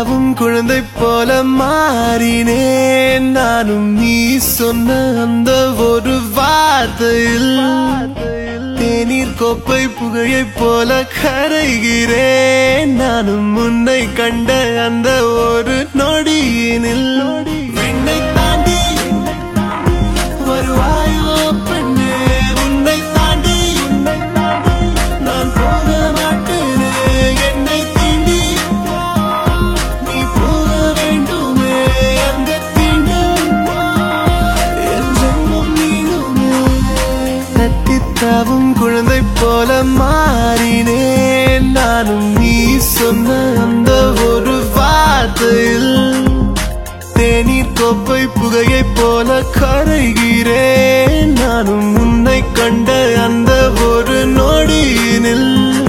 தாவும் குழந்தை போல மாறினேன் நானும் நீ சொன்ன அந்த ஒரு வார்த்தையில் தேநீர் கோப்பை புகையைப் போல கரைகிறேன் நானும் உன்னை கண்ட அந்த ஒரு நொடியினில் விண்ணை தாண்டி வருவாயோ பெண்ணே உன்னை தாண்டி நான் போக மாட்டேனே என்னை தீண்டி நீ போக வேண்டுமே அந்த தீண்டும் என் ஜென்மம் நீளுமே தட்டித்தாவும் குழந்தை போல மாறினேன் நானும் நீ சொன்ன அந்த ஒரு வார்த்தையில் தேநீர் கோப்பை புகையைப் போல கரைகிறேன் நானும் உன்னை கண்ட அந்த ஒரு நொடியினில்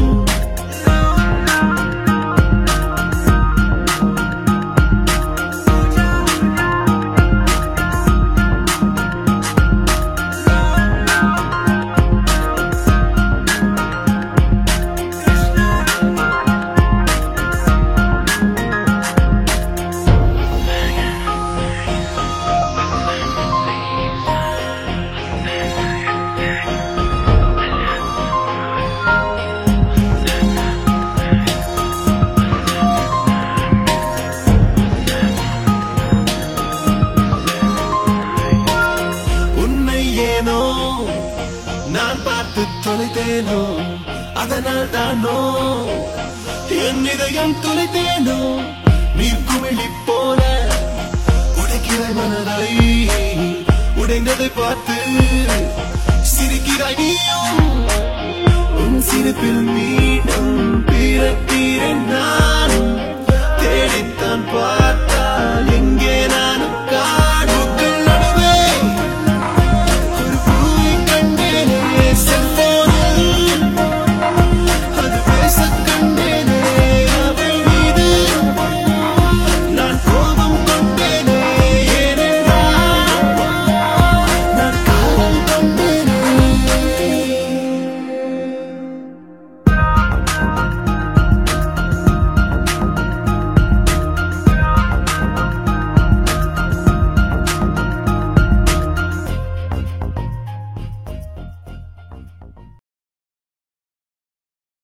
உன்னை ஏனோ நான் பார்த்து தொலைத்தேனோ அதனால் தானோ என் இதயம் தொலைத்தேனோ நீர் குமிழி போல உடைக்கிறாய் மனதை உடைந்ததை பார்த்து சிரிக்கிறாய் நீயும் உன் சிரிப்பில் மீண்டும் பிறக்கிறேன் நான் தேடித்தான் பார்த்தால்